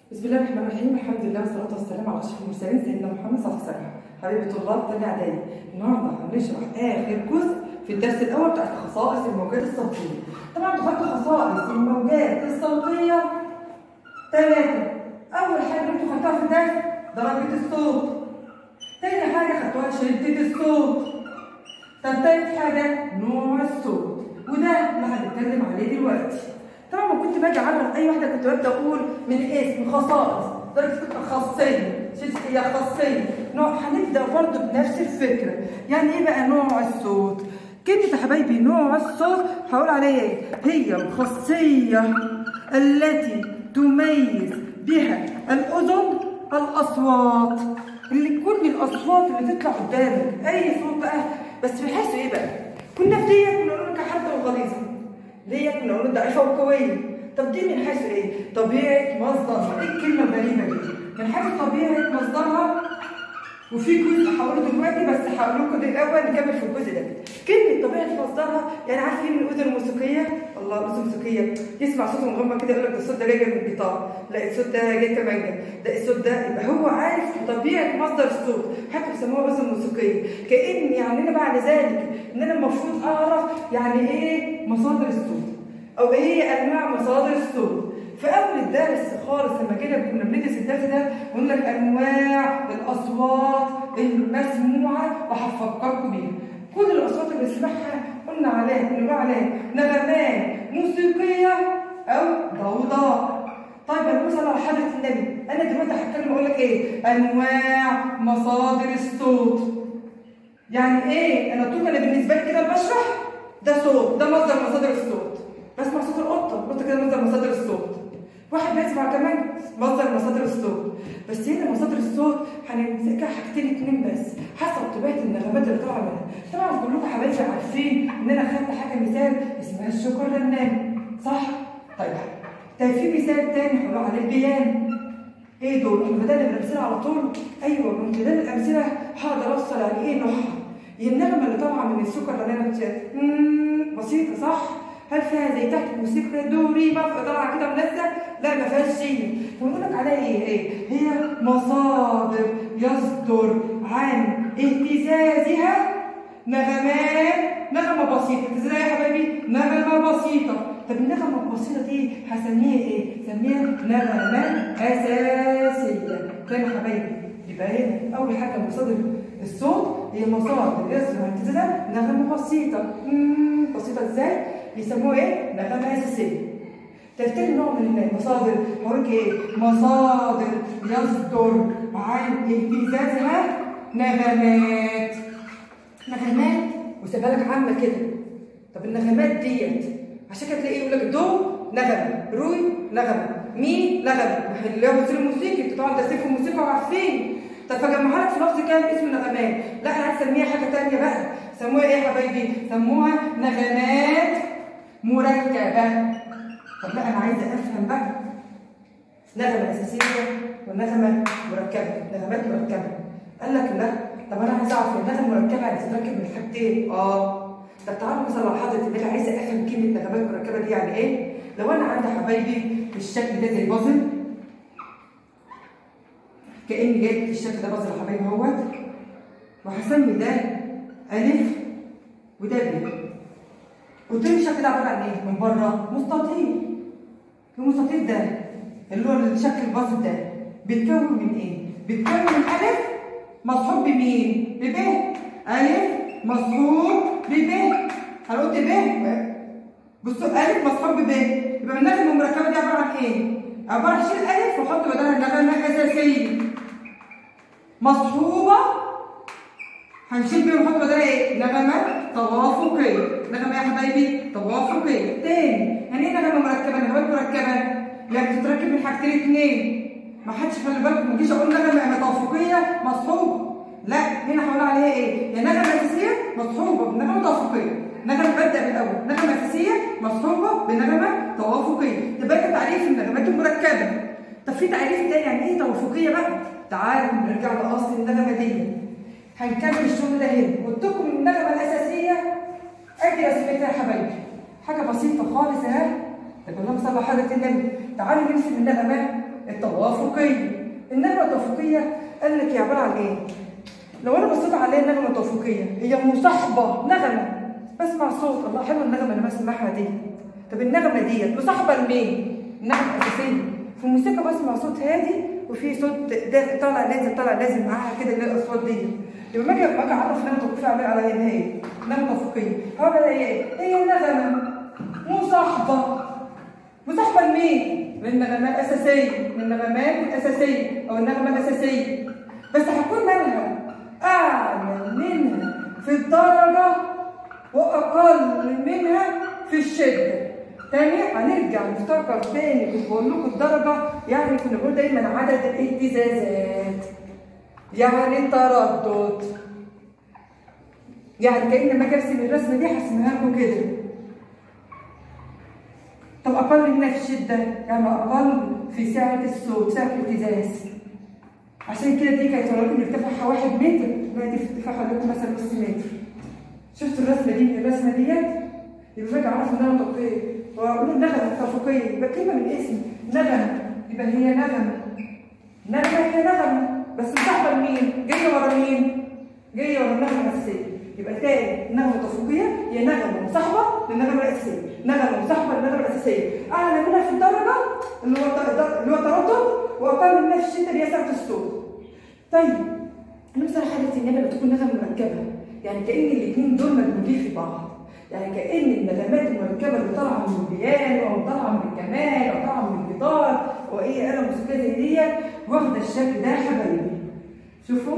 بسم الله الرحمن الرحيم الحمد لله والصلاه والسلام على اشرف المرسلين سيدنا محمد صلى الله عليه وسلم حبيبي طلاب تاني اعدادي النهارده هنشرح اخر جزء في الدرس الاول بتاع خصائص الموجات الصوتيه طبعا تحط خصائص الموجات الصوتيه ثلاثه اول حاجه انتوا خدتوها في الدرس درجه الصوت تاني حاجه خدتوها شده الصوت طب تالت حاجه نوع الصوت وده اللي هنتكلم عليه دلوقتي طبعا ما كنت باجي اعرف اي واحده كنت ببدا اقول من اسم خصائص درجه تبقى خاصيه هي خاصيه نوع هنبدا برضه بنفس الفكره يعني ايه بقى نوع الصوت كلمه يا حبايبي نوع الصوت هقول عليها ايه هي الخاصيه التي تميز بها الاذن الاصوات اللي كل الاصوات اللي تطلع قدامك اي صوت بقى بس بحيث ايه بقى كنا في دي كنا نقول لك حاده وغليظه ليه كنا نقول ضعيفه وقويه طب دي من حيث ايه طبيعه مصدرها ايه الكلمه الغريبه دي من حيث طبيعه مصدرها وفي جزء هقوله دلوقتي بس هقول لكم الاول نكمل في الجزء ده كلمه طبيعه مصدرها يعني عارفين الاذن الموسيقيه الله الاذن الموسيقيه يسمع صوت مغمى كده يقول لك ده الصوت ده جاي من الجيتار لا الصوت ده جاي كمانجا ده الصوت ده يبقى هو عارف طبيعه مصدر الصوت حتى بيسموها اذن موسيقيه كان يعني انا بعد ذلك ان انا المفروض اعرف يعني ايه مصادر الصوت او ايه هي انواع مصادر الصوت في اول الدرس خالص لما جينا كنا بندرس الدرس ده قلنا لك انواع الاصوات المسموعه وهفكركم بيها كل الاصوات اللي بنسمعها قلنا عليها كنا بنقول عليها نغمات موسيقيه او ضوضاء طيب انا مثلا على حضره النبي انا دلوقتي هتكلم اقول لك ايه انواع مصادر الصوت يعني ايه انا طول انا بالنسبه لي كده بشرح ده صوت ده مصدر مصادر الصوت بسمع صوت القطه القطه كده مصدر مصادر الصوت واحد بيسمع كمان مصدر مصادر الصوت بس هنا مصادر الصوت هنمسكها حاجتين اتنين بس حسب طبيعه النغمات اللي طالعه منها طبعا كلكم حبايبي عارفين ان انا خدت حاجه مثال اسمها الشكر الرنان صح طيب طيب في مثال تاني هقول عليه البيان ايه دول انا بدل الامثله على طول ايوه من خلال الامثله هقدر اوصل يعني ايه نوعها هي النغمه اللي طالعه من السكر الرنان بسيطه صح هل فيها زي تحت موسيقى دو ري ما طالعه كده ملزق لا ما فيهاش شيء فبقول لك عليها ايه ايه هي مصادر يصدر عن اهتزازها نغمات نغمه بسيطه ازاي يا حبايبي نغمه بسيطه طب النغمه البسيطه دي هسميها ايه هسميها نغمه اساسيه تاني يا حبايبي يبقى هنا اول حاجه مصادر الصوت هي مصادر يصدر عن اهتزازها نغمه بسيطه بسيطه ازاي بيسموه ايه؟ نغمة أساسية. تفتكر نوع من المصادر هقول لك ايه؟ مصادر يصدر عن اهتزازها نغمات. نغمات وسيبها لك عامة كده. طب النغمات ديت عشان كده تلاقيه يقول لك دو نغمة، روي نغمة، مي نغمة، اللي هو مثل الموسيقي طبعا ده سيف الموسيقى وعارفين. طب فجمعها لك في لفظ كام اسم نغمات، لا انا هسميها حاجة تانية بقى، سموها ايه يا حبايبي؟ سموها نغمات مركبة طب لا أنا عايزة أفهم بقى نغمة أساسية ونغمة مركبة نغمات مركبة قال لك لا طب أنا عايزة أعرف النغمة المركبة يعني تتركب من حاجتين أه طب تعالوا مثلا لو حضرتك النبي عايزة أفهم كلمة نغمات مركبة دي يعني إيه؟ لو أنا عندي حبايبي بالشكل ده زي بازل كأني جايب في الشكل ده بازل يا حبايبي اهوت وهسمي ده ألف وده ب قلت لي الشكل ده عباره عن ايه؟ من بره مستطيل. المستطيل ده اللي هو الشكل البسيط ده بيتكون من ايه؟ بيتكون من الف مصحوب بمين؟ بب الف مصحوب بب انا قلت ب بصوا الف مصحوب بب يبقى النغمه المركبه دي عباره عن ايه؟ عباره عن شيل الف واحط بدلها النغمه الاساسيه مصحوبه هنشيل بيه ونحط بدلها ايه؟ نغمه توافقيه نغمه يا حبايبي توافقيه تاني يعني ايه نغمه مركبه نغمات مركبه يعني بتتركب من حاجتين اتنين ما حدش خلي بالكم ما تجيش اقول نغمه توافقيه مصحوبه لا هنا هقول عليها ايه يا نغمه اساسيه مصحوبه بنغمه توافقيه نغمه ببدا بالاول نغمه اساسيه مصحوبه بنغمه توافقيه ده بقى تعريف النغمات المركبه طب في تعريف تاني يعني ايه توافقيه بقى تعالوا نرجع لاصل النغمه دي هنكمل الشغل ده هنا قلت لكم النغمه الاساسيه ادي رسمتها يا حبايبي حاجه بسيطه خالص اهي طب اللهم صل على حضره النبي تعالوا نرسم النغمه التوافقيه النغمه التوافقيه قال لك هي عباره عن ايه لو انا بصيت عليها النغمه التوافقيه هي مصاحبه نغمه بسمع صوت الله حلوه النغمه اللي بسمعها دي طب النغمه ديت مصاحبه لمين النغمه الاساسيه في الموسيقى بسمع صوت هادي وفي صوت ده طالع نازل طالع نازل معاها كده اللي هي الاصوات دي يبقى ما اجي ما اجي اعرف نغمه توقيفيه اعمل على هي ايه نغمه توافقيه هقول على ايه هي نغمه مصاحبه مصاحبه لمين للنغمات الاساسيه من النغمات الاساسيه او النغمه الاساسيه بس هتكون منها اعلى منها في الدرجه واقل منها في الشده تاني هنرجع نفتكر تاني كنت بقول لكم الدرجه يعني كنا بنقول دايما عدد الاهتزازات يعني التردد يعني كأن لما اجي ارسم الرسمه دي هرسمها لكم كده طب اقل منها في الشده يعني اقل في سعه الصوت سعه الاهتزاز عشان كده دي كانت ولكن ارتفاعها واحد متر لا دي ارتفاعها لكم مثلا نص متر شفتوا الرسمه دي الرسمه ديت يبقى فجاه اعرف انها توقيفيه واقول النغمه توافقيه يبقى كلمه من اسم نغمه يبقى هي نغمه نغمه هي نغمه بس مصاحبه لمين؟ جايه ورا مين؟ جايه ورا النغمه الاساسيه يبقى تاني النغمه التوافقيه هي نغمه مصاحبه للنغمه الاساسيه نغمه مصاحبه للنغمه الاساسيه اعلى منها في الدرجه اللي هو اللي هو تردد واقل منها في الشده اللي هي سعه الصوت طيب نمثل حاله النغمه تكون نغمه مركبه يعني كان الاثنين دول مدموجين في بعض يعني كان النغمات المركبه اللي طالعه من البيانو او طالعه من الكمان او طالعه من الجيتار او اي اله موسيقيه زي ديت واخده الشكل ده يا حبايبي شوفوا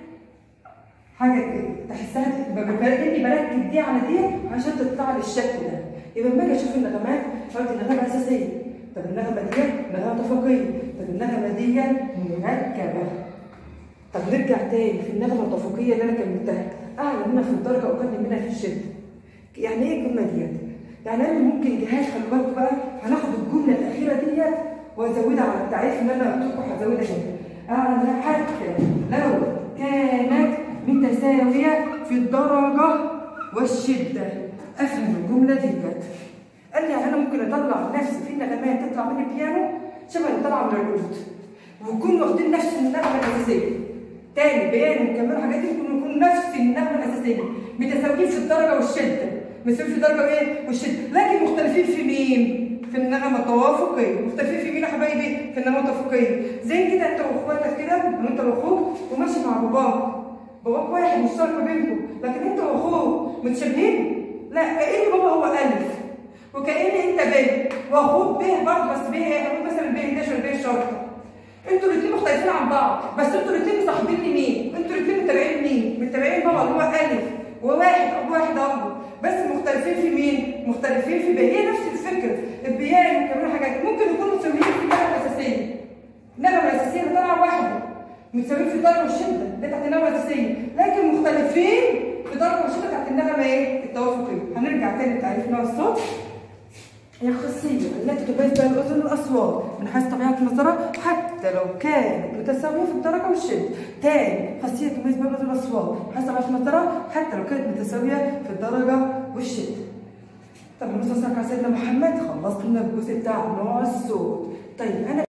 حاجه كده تحسها كاني بركب دي على دي عشان تطلع لي الشكل ده يبقى لما اجي اشوف النغمات قلت النغمه اساسيه طب النغمه دي نغمه توافقيه طب النغمه دي مركبه طب نرجع تاني في النغمه التوافقيه اللي انا كملتها اعلى منها في الدرجه واقل منها في الشده يعني ايه الجمله ديت؟ يعني انا ممكن جهاز خلي بالكم بقى هناخد الجمله الاخيره ديت وازودها على التعريف اللي انا قلت لكم هزودها هنا اعلى حتى لو كانت متساويه في الدرجه والشده افهم الجمله ديت قال لي يعني انا ممكن اطلع نفس في نغمات تطلع من البيانو شبه اللي طالعه من العود ويكون واخدين نفس النغمه الاساسيه تاني بيانو وكمان حاجات دي ممكن يكون نفس النغمه الاساسيه متساويين في الدرجه والشده متساويين في الدرجه وايه والشده لكن مختلفين في مين في النغمه التوافقيه مختلفين في مين يا حبايبي في النغمه التوافقيه زي كده انت واخواتك كده وانت واخوك وماشي مع باباك باباك واحد مشترك ما بينكم لكن انت واخوك متشابهين لا كأن بابا هو الف وكأن انت ب واخوك ب برضه بس ب ايه مثلا ب 11 ب شرطه انتوا الاثنين مختلفين عن بعض بس انتوا الاثنين مصاحبين لمين؟ انتوا الاثنين متابعين مين؟ متابعين بابا اللي هو الف وواحد اب واحد اب بس مختلفين في مين؟ مختلفين في بيان هي نفس الفكره البيان كمان حاجات ممكن يكونوا متساويين في النغمه الاساسيه النغمه الاساسيه اللي طالعه واحده متساويين في الدرجه والشده اللي بتاعت النغمه الاساسيه لكن مختلفين في الدرجه والشده بتاعت النغمه ايه؟ التوافقيه هنرجع تاني لتعريف نوع الصوت هي خاصية التي تميز بها الأذن الأصوات من حيث طبيعة المصدرة حتى لو كانت متساوية في الدرجة والشدة. تاني خاصية تميز بها الأذن الأصوات من حيث طبيعة المصدرة حتى لو كانت متساوية في الدرجة والشدة. طب نص على سيدنا محمد خلصنا الجزء بتاع نوع الصوت. طيب أنا